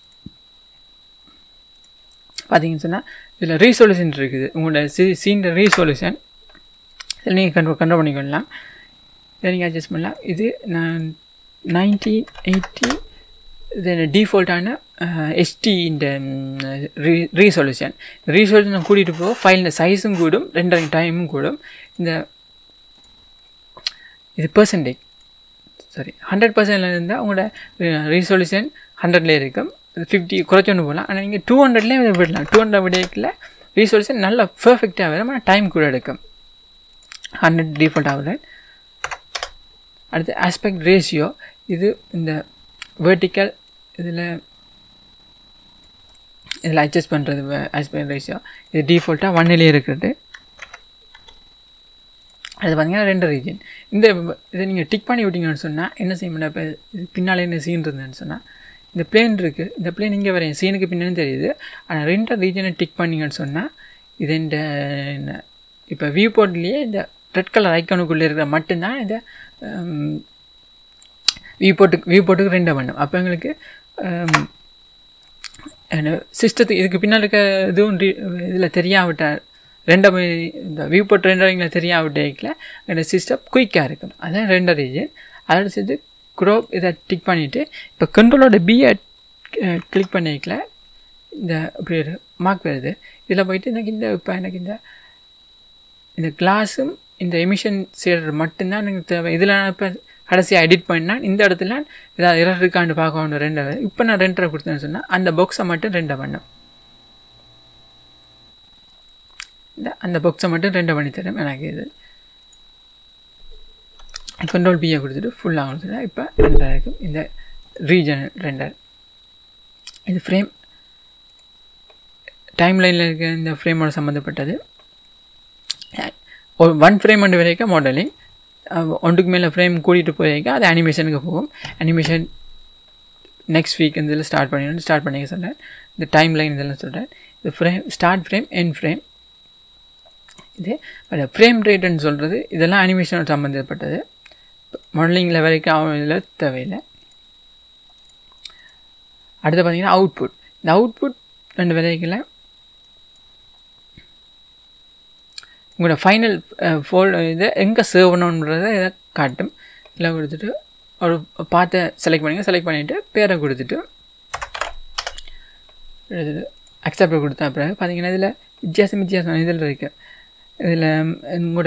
பார்த்தீங்கன்னு சொன்னால் இதில் ரீசொல்யூஷன் இருக்குது உங்களோட சி சீன் ரீசொல்யூஷன் இதில் நீங்கள் கண்ட்ரோல் கண்ட்ரோல் பண்ணிக்கொள்ளலாம் இதை நீங்கள் அட்ஜஸ்ட் பண்ணலாம் இது நான் நைன்டீன் எயிட்டி இது டிஃபால்ட்டான எஸ்டி இந்த ரீ ரீசொல்யூஷன் ரீசொல்யூஷன் கூட்டிகிட்டு போக ஃபைலில் சைஸும் கூடும் ரெண்டரை டைமும் கூடும் இந்த இது பர்சன்டேஜ் சாரி ஹண்ட்ரட் பர்சன்ட்ல இருந்தால் உங்களோட ரீசொல்யூஷன் ஹண்ட்ரட்லேயே இருக்கும் ஃபிஃப்டி குறைச்சொன்று போகலாம் ஆனால் நீங்கள் டூ ஹண்ட்ரட்லேயே விடலாம் டூ ஹண்ட்ரட் விடையில் ரீசோர்ஸன் நல்லா பர்ஃபெக்டாக வரும் ஆனால் டைம் கூட எடுக்கும் ஹண்ட்ரட் டிஃபால்ட் ஆகுது அடுத்து ஆஸ்பெக்ட் ரேஷியோ இது இந்த வேர்ட்டிக்கல் இதில் இதில் அட்ஜஸ்ட் பண்ணுறது ஆஸ்பெக்ட் ரேஷியோ இது டிஃபால்ட்டாக ஒன்னிலே இருக்கிறது அது பார்த்தீங்கன்னா ரெண்டு ரீஜன் இந்த இதை நீங்கள் டிக் பண்ணி விட்டீங்கன்னு சொன்னால் என்ன செய்ய முடியாது இப்போ இது பின்னால் என்ன சீன் இருந்ததுன்னு சொன்னால் இந்த பிளேன் இருக்குது இந்த பிளேன் இங்கே வரையும் சீனுக்கு பின்னாடி தெரியுது ஆனால் ரெண்டு ரீஜனை டிக் பண்ணிங்கன்னு சொன்னால் இது இந்த இப்போ வியூ போர்ட்லேயே இந்த ரெட் கலர் ஐக்கானுக்குள்ளே இருக்கிற மட்டும்தான் இந்த வியூ போர்ட்டுக்கு வியூ போர்ட்டுக்கு ரெண்டை பண்ணும் அப்போ எங்களுக்கு சிஸ்டத்துக்கு இதுக்கு பின்னால் இருக்க இதுவும் இதில் தெரியாவிட்டார் ரெண்டை இந்த வியூ போர்ட் ரெண்டரிங்கில் தெரியாவிட்டேக்கில் என்னோடய சிஸ்டம் குயிக்காக இருக்கும் அதான் ரெண்டரை ரீஜன் அதோட சேர்த்து குரோப் இதை டிக் பண்ணிவிட்டு இப்போ கண்ட்ரோலோட பியை கிளிக் பண்ணிக்கல இந்த இப்படி ஒரு மார்க் வருது இதில் போயிட்டு எனக்கு இந்த இப்போ எனக்கு இந்த இந்த கிளாஸும் இந்த எமிஷன் செய்கிறது மட்டும்தான் எனக்கு தேவை இதில் நான் இப்போ கடைசியாக எடிட் பண்ணால் இந்த இடத்துல ஏதாவது இரண்டு இருக்காண்டு பார்க்க வேண்டிய ரெண்டை இப்போ நான் ரெண்டரை கொடுத்தேன்னு சொன்னால் அந்த பாக்ஸை மட்டும் ரெண்டை பண்ணும் இந்த அந்த பாக்ஸை மட்டும் ரெண்டை பண்ணி தரும் எனக்கு இது கண்ட்ரோல் பியை கொடுத்துட்டு ஃபுல்லாக கொடுத்துட்டா இப்போ ரெண்டர் இருக்கும் இந்த ரீஜன் ரெண்டர் இது ஃப்ரேம் டைம் லைனில் இருக்க இந்த ஃப்ரேமோட சம்மந்தப்பட்டது ஒரு ஒன் ஃப்ரேம் ஒன்று வரைக்கும் மாடலிங் ஒன்றுக்கு மேலே ஃப்ரேம் கூட்டிகிட்டு போயிருக்க அது அனிமேஷனுக்கு போகும் அனிமேஷன் நெக்ஸ்ட் வீக் இந்த இதில் ஸ்டார்ட் பண்ணிடணும் ஸ்டார்ட் பண்ணிக்க சொன்னேன் இந்த டைம் லைன் இதெல்லாம் சொல்கிறேன் இந்த frame start frame end frame இது ஃப்ரேம் ரேட்டுன்னு சொல்கிறது இதெல்லாம் அனிமேஷனோட சம்மந்தப்பட்டது மாடலிங்கில் வரைக்கும் அவங்கள தேவையில்லை அடுத்து பார்த்தீங்கன்னா அவுட்புட் இந்த அவுட்புட் ரெண்டு விலைகளை உங்களோட ஃபைனல் ஃபோல் இதை எங்கே சேவ் பண்ணணுன்றதை இதை காட்டும் இதில் கொடுத்துட்டு ஒரு பார்த்து செலக்ட் பண்ணிங்க செலக்ட் பண்ணிவிட்டு பேரை கொடுத்துட்டு எடுத்துட்டு அக்செப்ட் கொடுத்தா பிறகு பார்த்தீங்கன்னா இதில் வித்தியாசம் வித்தியாசம் இதில் இருக்குது இதில் கூட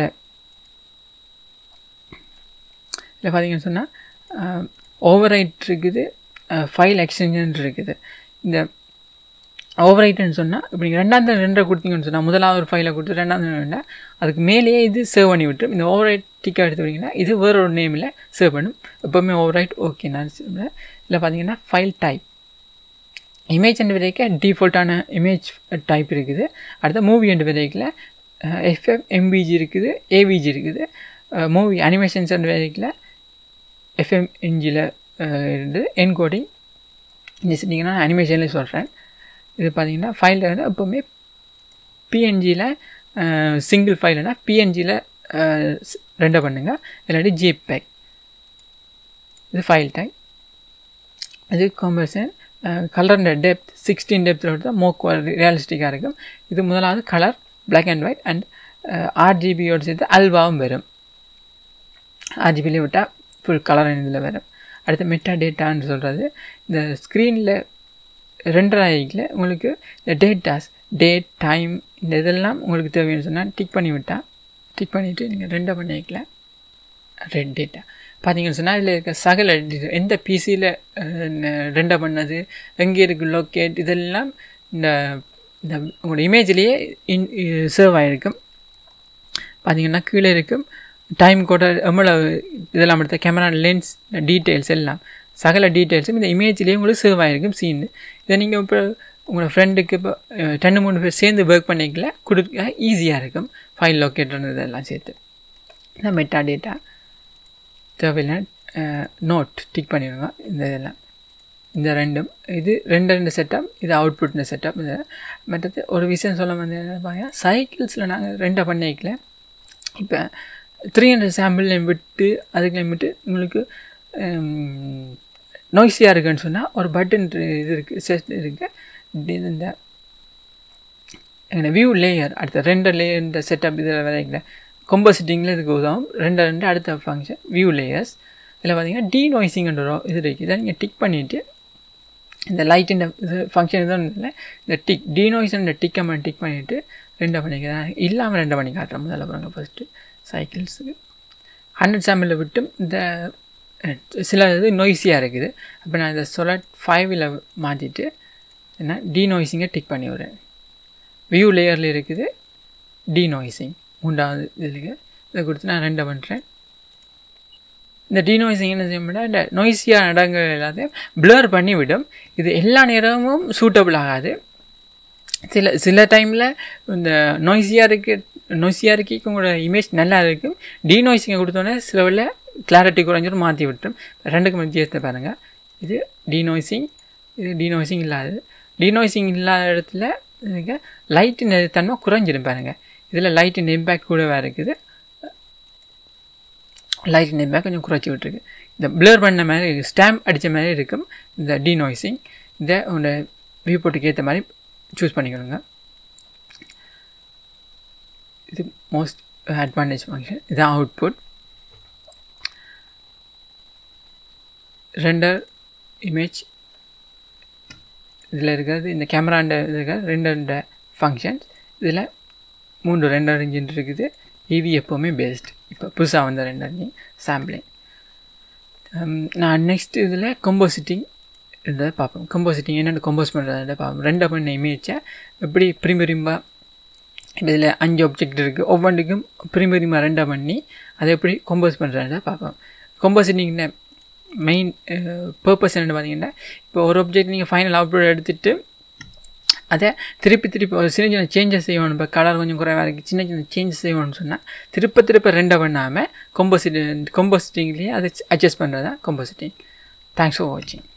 இதில் பார்த்தீங்கன்னு சொன்னால் ஓவர் ரைட் இருக்குது ஃபைல் எக்ஸ்டென்ஷன் இருக்குது இந்த ஓவர் ரைட்டுன்னு சொன்னால் இப்போ நீங்கள் ரெண்டாவது ரெண்டரை கொடுத்தீங்கன்னு சொன்னால் முதலாவது ஒரு ஃபைலை கொடுத்து ரெண்டாவது வேண்டாம் அதுக்கு மேலேயே இது சேவ் பண்ணி விட்டுரும் இந்த ஓவர் ரைட் டிக்கெட் எடுத்துக்கிட்டிங்கன்னா இது வேற ஒரு நேமில் சேவ் பண்ணும் எப்போவுமே ஓவர் ரைட் ஓகே நான் இதில் பார்த்தீங்கன்னா ஃபைல் டைப் இமேஜ் அண்ட் விதைக்க டிஃபால்ட்டான இமேஜ் டைப் இருக்குது அடுத்த மூவி அண்ட் விதைக்கில் எஃப்எம் எம்பிஜி இருக்குது ஏவிஜி இருக்குது மூவி அனிமேஷன்ஸ் அண்ட் விதைக்கில் எஃப்எம் என்ஜியில் இருந்து என்கோடிங் இந்த செட்டிங்கன்னா நான் அனிமேஷன்லேயே சொல்கிறேன் இது பார்த்தீங்கன்னா ஃபைலில் வந்து எப்போவுமே பிஎன்ஜியில் சிங்கிள் ஃபைல்னா பிஎன்ஜியில் ரெண்டை பண்ணுங்கள் இல்லாட்டி ஜிபேக் இது ஃபைல் டைப் இது காம்பர்சன் கலர் டெப்த் சிக்ஸ்டீன் டெப்த்தில் விட்டு மோ ரியலிஸ்டிக்காக இருக்கும் இது முதலாவது colour black and white and ஆர்ஜிபியோடு சேர்த்து அல்வாவும் வரும் ஆர்ஜிபிலே விட்டால் ஃபுல் கலர் இதில் வரும் அடுத்து மெட்டா டேட்டான்னு சொல்கிறது இந்த ஸ்க்ரீனில் ரெண்டராயிக்கில் உங்களுக்கு இந்த டேட்டாஸ் டேட் டைம் இந்த இதெல்லாம் உங்களுக்கு தேவைன்னு சொன்னால் டிக் பண்ணி விட்டால் டிக் பண்ணிவிட்டு நீங்கள் ரெண்டை பண்ணிக்கல ரெட் டேட்டா பார்த்தீங்கன்னு சொன்னால் இதில் இருக்க சகல எந்த பிசியில் ரெண்டை பண்ணது எங்கே இருக்குது லொக்கேட் இதெல்லாம் இந்த இந்த உங்களோட இமேஜ்லேயே இன் சேவ் ஆகிருக்கும் பார்த்தீங்கன்னா கீழே இருக்கும் டைம் கூட எவ்வளவு இதெல்லாம் எடுத்த கேமரா லென்ஸ் டீட்டெயில்ஸ் எல்லாம் சகல டீட்டெயில்ஸும் இந்த இமேஜ்லேயே உங்களுக்கு சேவ் ஆகிருக்கும் சீன் இதை நீங்கள் இப்போ உங்களோட ஃப்ரெண்டுக்கு இப்போ ரெண்டு மூணு பேர் சேர்ந்து ஒர்க் பண்ணிக்கல கொடுக்க ஈஸியாக இருக்கும் ஃபைல் லொக்கேட்டர் இதெல்லாம் சேர்த்து இந்த மெட்டா டேட்டா தேவையில்லை நோட் டிக் பண்ணிடுங்க இந்த இதெல்லாம் இந்த ரெண்டும் இது ரெண்டு ரெண்டு செட்டப் இது அவுட்புட்னு செட்டப் இது மற்றது ஒரு விஷயம் சொல்ல வந்து என்ன சைக்கிள்ஸில் நாங்கள் ரெண்டை பண்ணிக்கல இப்போ த்ரீ ஹண்ட்ரட் சாம்பிள் விட்டு அதுக்கு விட்டு உங்களுக்கு நோய்ஸியாக இருக்குன்னு சொன்னால் ஒரு பட்டன் இது இருக்குது செட் இருக்குது இந்த எங்கள் வியூ லேயர் அடுத்த ரெண்டு லேயர் இந்த செட்டப் இதில் விதைக்கல கொம்போசிட்டிங்கில் இதுக்கு உதவும் ரெண்டு ரெண்டு அடுத்த ஃபங்க்ஷன் வியூ லேயர்ஸ் இதில் பார்த்தீங்கன்னா டி நோய்ஸிங்கன்ற இது இருக்குது இதை நீங்கள் டிக் பண்ணிவிட்டு இந்த லைட் இந்த இது ஃபங்க்ஷன் இதுவும் இல்லை இந்த டிக் டி நோய்ஸ் இந்த டிக் கமெண்ட் டிக் பண்ணிவிட்டு ரெண்டை பண்ணிக்கிறேன் இல்லாமல் ரெண்டை பண்ணி காட்டுறேன் முதல்ல பாருங்க ஃபஸ்ட்டு சைக்கிள்ஸுக்கு ஹண்ட்ரட் சாம்பிளில் விட்டு இந்த சில இது நொய்ஸியாக இருக்குது அப்போ நான் இதை சொலட் ஃபைவில் மாற்றிட்டு என்ன டீநோய்ஸிங்கை டிக் பண்ணி விடுறேன் வியூ லேயரில் இருக்குது டீநோய்ஸிங் மூன்றாவது இதுக்கு இதை கொடுத்து நான் ரெண்டை பண்ணுறேன் இந்த டீநோய்ஸிங் என்ன செய்ய இந்த நொய்ஸியாக இடங்கள் எல்லாத்தையும் ப்ளர் பண்ணி விடும் இது எல்லா நேரமும் சூட்டபிள் ஆகாது சில சில டைமில் இந்த நொய்ஸியாக இருக்க நொய்ஸியாக இருக்கி உங்களோட இமேஜ் நல்லா இருக்கும் டீநோய்ஸிங்கை கொடுத்தோன்னே சில வேலை கிளாரிட்டி குறைஞ்சிடும் மாற்றி விட்டுரும் ரெண்டுக்கும் வித்தியாசத்தை பாருங்கள் இது டீநோய்ஸிங் இது டீநோய்ஸிங் இல்லாது டீநோய்ஸிங் இல்லாத இடத்துல லைட்டின் தன்மை குறைஞ்சிடும் பாருங்கள் இதில் லைட்டின் இம்பேக்ட் கூடவே இருக்குது லைட்டின் இம்பேக்ட் கொஞ்சம் குறைச்சி விட்டுருக்கு இந்த ப்ளர் பண்ண மாதிரி ஸ்டாம்ப் அடித்த மாதிரி இருக்கும் இந்த டீநோய்ஸிங் இதை உங்களோட வியூ போட்டுக்கு ஏற்ற மாதிரி சூஸ் பண்ணிக்கணுங்க இது மோஸ்ட் அட்வான்டேஜ் ஃபங்க்ஷன் இதுதான் அவுட்புட் ரெண்டர் இமேஜ் இதில் இருக்கிறது இந்த கேமராண்ட இருக்கிற ரெண்டு ரெண்டு ஃபங்க்ஷன்ஸ் இதில் மூன்று ரெண்டர் இன்ஜின் இருக்குது இவி எப்போவுமே பெஸ்ட் இப்போ புதுசாக வந்த ரெண்டர் இன்ஜின் சாம்பிளிங் நான் நெக்ஸ்ட் இதில் கொம்போசிட்டிங் இருந்ததை பார்ப்போம் கொம்போசிட்டிங் என்னென்ன கொம்போஸ் பண்ணுறதை பார்ப்போம் ரெண்டை பண்ண இமேஜை எப்படி பிரிமிரிம்பாக இதில் அஞ்சு ஆப்ஜெக்ட் இருக்குது ஒவ்வொன்றுக்கும் பிரிமிரிமா ரெண்டாக பண்ணி அதை எப்படி கொம்போஸ் பண்ணுறதை பார்ப்போம் கொம்போசிட்டிங்கில் மெயின் பர்பஸ் என்னென்னு பார்த்தீங்கன்னா இப்போ ஒரு ஆப்ஜெக்ட் நீங்கள் ஃபைனல் அவுட்புட் எடுத்துகிட்டு அதை திருப்பி திருப்பி ஒரு சின்ன சின்ன சேஞ்சஸ் செய்யணும் இப்போ கலர் கொஞ்சம் குறைவாக இருக்குது சின்ன சின்ன சேஞ்சஸ் செய்யணும்னு சொன்னால் திருப்ப திருப்ப ரெண்டை பண்ணாமல் கொம்போசிட்டி கொம்போசிட்டிங்லேயே அதை அட்ஜஸ்ட் பண்ணுறது தான் கொம்போசிட்டிங் தேங்க்ஸ் ஃபார் வாட்சிங்